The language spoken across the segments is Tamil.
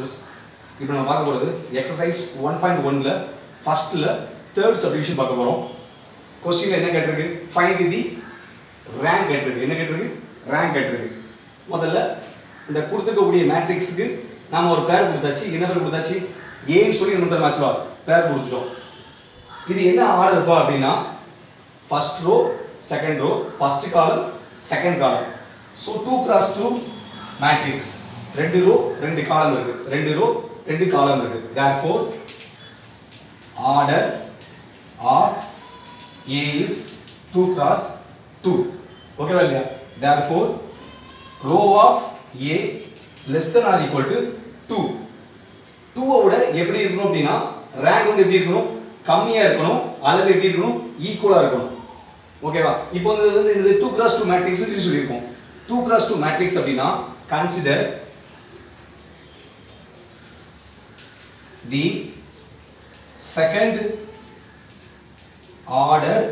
ஸ்டூடெண்ட்ஸ் இப்போ நம்ம பார்க்க போகிறது எக்ஸசைஸ் ஒன் பாயிண்ட் ஒன்ல ஃபர்ஸ்ட்ல தேர்ட் சப்டிவிஷன் பார்க்க போகிறோம் கொஸ்டின் என்ன கேட்டிருக்கு ஃபைண்ட் தி ரேங்க் கேட்டிருக்கு என்ன கேட்டிருக்கு ரேங்க் கேட்டிருக்கு முதல்ல இந்த கொடுத்துருக்கக்கூடிய மேட்ரிக்ஸுக்கு நாம ஒரு பேர் கொடுத்தாச்சு என்ன பேர் கொடுத்தாச்சு ஏன்னு சொல்லி என்ன பேர் மேட்ச்வா பேர் கொடுத்துட்டோம் இது என்ன ஆர்டர் இருப்பா அப்படின்னா first row second row first column second column so two cross two matrix ரெண்டு ரோ ரெண்டு காலம் இருக்கு ரெண்டு ரோ ரெண்டு காலம் இருக்கு therefore order of A is two cross two ஓகேவா இல்லையா therefore row of A less than or equal to two டூவை விட எப்படி இருக்கணும் அப்படின்னா ரேங்க் வந்து எப்படி இருக்கணும் கம்மியா இருக்கணும் அல்லது எப்படி இருக்கணும் ஈக்குவலா இருக்கணும் ஓகேவா இப்போ வந்து இது வந்து இது டூ கிராஸ் டூ மேட்ரிக்ஸ் சொல்லியிருக்கோம் டூ கிராஸ் டூ மேட்ரிக்ஸ் அப்படின்னா consider the second order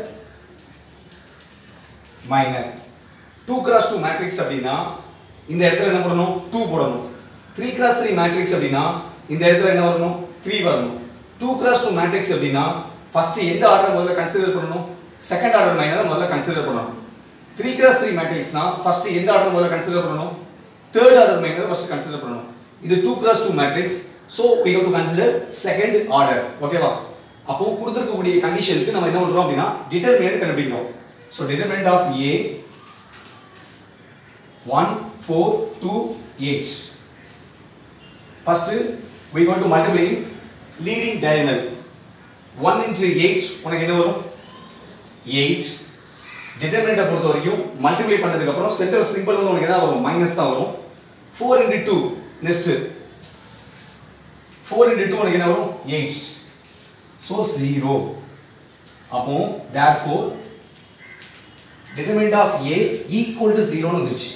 minor two cross two matrix அப்படின்னா இந்த இடத்துல என்ன போடணும் டூ போடணும் த்ரீ கிராஸ் த்ரீ மேட்ரிக்ஸ் அப்படின்னா இந்த இடத்துல என்ன வரணும் த்ரீ வரணும் டூ கிராஸ் டூ மேட்ரிக்ஸ் அப்படின்னா ஃபர்ஸ்ட் எந்த ஆர்டர் முதல்ல கன்சிடர் பண்ணணும் செகண்ட் ஆர்டர் மைனரை முதல்ல கன்சிடர் பண்ணணும் த்ரீ கிராஸ் த்ரீ மேட்ரிக்ஸ்னா ஃபர்ஸ்ட் எந்த ஆர்டர் முதல்ல கன்சிடர் பண்ணணும் third order minor first consider பண்ணணும் இது two cross two matrix so we have to consider second order ஓகேவா அப்போ கொடுத்துருக்கக்கூடிய கண்டிஷனுக்கு நம்ம என்ன பண்றோம் அப்படின்னா டிட்டர்மினன்ட் கண்டுபிடிக்கிறோம் so determinant of A one four two eight first we going to multiply leading diagonal 1 into 8 உனக்கு என்ன வரும் 8 டிட்டர்மினண்ட்டை பொறுத்த வரைக்கும் மல்டிப்ளை பண்ணதுக்கு அப்புறம் சென்டர் சிம்பிள் வந்து உனக்கு என்ன வரும் மைனஸ் தான் வரும் 4 into 2 நெக்ஸ்ட் 4 into 2 உனக்கு என்ன வரும் 8 so 0 அப்போ therefore determinant of a equal to 0 னு வந்துருச்சு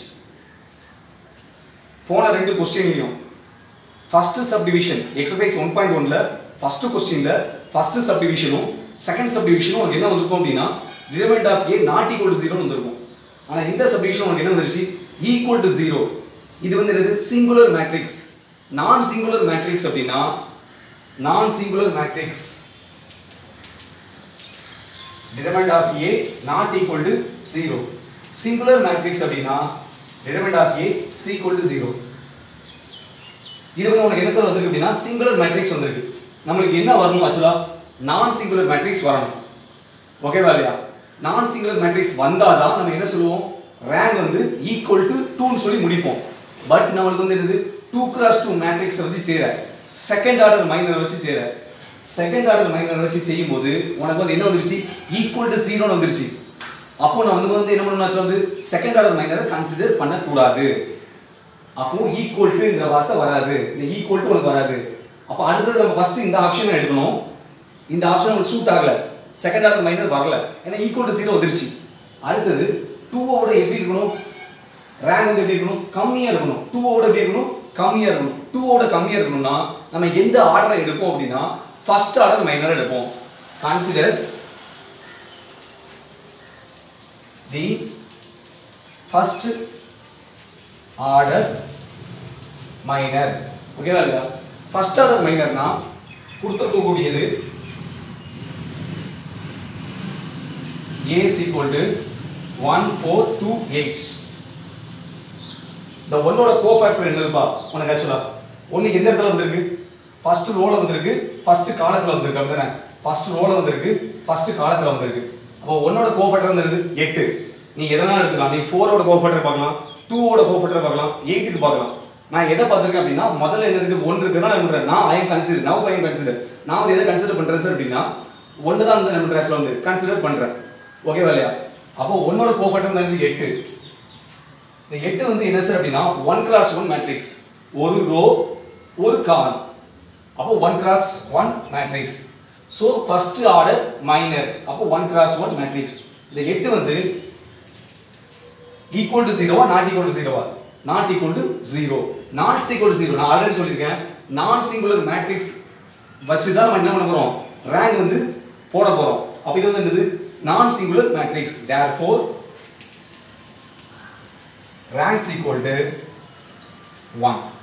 போன ரெண்டு கொஸ்டின்லையும் first subdivision exercise one point ஒன்ல ஃபர்ஸ்ட் கொஸ்டின்ல ஃபர்ஸ்ட் சப்டிவிஷனும் செகண்ட் சப்டிவிஷனும் உனக்கு என்ன வந்திருக்கும் அப்படின்னா determinant of A not equal to ஜீரோன்னு வந்திருக்கும் ஆனா இந்த சப்டிவிஷன் உனக்கு என்ன வந்துருச்சு ஈக்குவல் டு ஜீரோ இது வந்து என்னது singular matrix non singular matrix அப்படின்னா non singular matrix determinant of A not equal to zero singular matrix அப்படின்னா determinant of A C equal to zero இது வந்து உனக்கு என்ன சார் வந்திருக்கு அப்படின்னா சிங்குலர் மேட்ரிக்ஸ் வந்திருக்கு நம்மளுக்கு என்ன வரணும் ஆக்சுவலா நான் சிங்குலர் மேட்ரிக்ஸ் வரணும் ஓகேவா இல்லையா நான் சிங்குலர் மேட்ரிக்ஸ் வந்தாதான் நம்ம என்ன சொல்லுவோம் ரேங்க் வந்து ஈக்குவல் டு டூன்னு சொல்லி முடிப்போம் பட் நம்மளுக்கு வந்து என்னது டூ கிராஸ் டூ மேட்ரிக்ஸ் வச்சு செய்யற செகண்ட் ஆர்டர் மைனர் வச்சு செய்யற செகண்ட் ஆர்டர் மைனர் வச்சு செய்யும்போது உனக்கு வந்து என்ன வந்துருச்சு ஈக்குவல் டு ஜீரோன்னு வந்துருச்சு அப்போ நான் வந்து வந்து என்ன பண்ணணும் வந்து செகண்ட் ஆர்டர் மைனரை கன்சிடர் பண்ணக்கூடாது அப்போ ஈக்குவல் டுங்கிற வார்த்தை வராது இந்த ஈக்குவல் டு உனக்கு வராது அப்போ அடுத்தது நம்ம ஃபர்ஸ்ட் இந்த ஆப்ஷன் எடுக்கணும் இந்த ஆப்ஷன் உங்களுக்கு சூட் ஆகல செகண்ட் ஆர்டர் மைனர் வரல ஏன்னா ஈக்குவல் டு ஜீரோ வந்துருச்சு அடுத்தது டூவோட எப்படி இருக்கணும் ரேங்க் வந்து எப்படி இருக்கணும் கம்மியா இருக்கணும் டூவோட எப்படி இருக்கணும் கம்மியா இருக்கணும் டூவோட கம்மியா இருக்கணும்னா நம்ம எந்த ஆர்டரை எடுப்போம் அப்படின்னா ஃபர்ஸ்ட் ஆர்டர் மைனர் எடுப்போம் consider the first order minor ஓகேவா இல்லையா ஃபர்ஸ்ட் ஆர்டர் மைனர்னா கொடுத்துருக்கக்கூடியது A equal to one four two eight இந்த ஒன்னோட கோ ஃபேக்டர் என்னதுப்பா உனக்கு ஆக்சுவலா ஒன்று எந்த இடத்துல வந்திருக்கு ஃபர்ஸ்ட் ரோல வந்திருக்கு ஃபர்ஸ்ட் காலத்தில் வந்திருக்கு அப்படிதானே ஃபர்ஸ்ட் ரோல வந்திருக்கு ஃபர்ஸ்ட் காலத்தில் வந்திருக்கு அப்போ ஒன்னோட கோ ஃபேக்டர் வந்து எட்டு நீ எதனால எடுத்துக்கலாம் நீ ஃபோரோட கோ ஃபேக்டர் பார்க்கலாம் டூவோட கோ ஃபேக்டர் பார்க்கலாம் எயிட்டுக்கு பார்க்கலாம் நான் எதை பார்த்துருக்கேன் அப்படின்னா முதல்ல என்ன இருக்கு ஒன்று இருக்கு தான் நான் நான் I consider now I consider நான் வந்து எதை கன்சிடர் பண்றேன் சார் அப்படின்னா ஒன்று தான் வந்து என்ன ஆக்சுவலாக வந்து கன்சிடர் பண்றேன் ஓகேவா இல்லையா அப்போ ஒன்னோட கோ ஃபேக்டர் வந்து எட்டு இந்த எட்டு வந்து என்ன சார் அப்படின்னா ஒன் கிராஸ் ஒன் மேட்ரிக்ஸ் ஒரு ரோ ஒரு காலம் அப்போ one cross one matrix so first order minor அப்போ ஒன் கிராஸ் ஒன் மேட்ரிக்ஸ் இந்த எட்டு வந்து ஈக்குவல் டு ஜீரோவா நாட் ஈக்குவல் டு ஜீரோவா not equal to zero not equal to zero நான் ஆல்ரெடி சொல்லியிருக்கேன் நான் சிங்குலர் மேட்ரிக்ஸ் வச்சு தான் நம்ம என்ன பண்ண போறோம் ரேங்க் வந்து போட போறோம் அப்போ இது வந்து என்னது non singular matrix therefore ranks equal to 1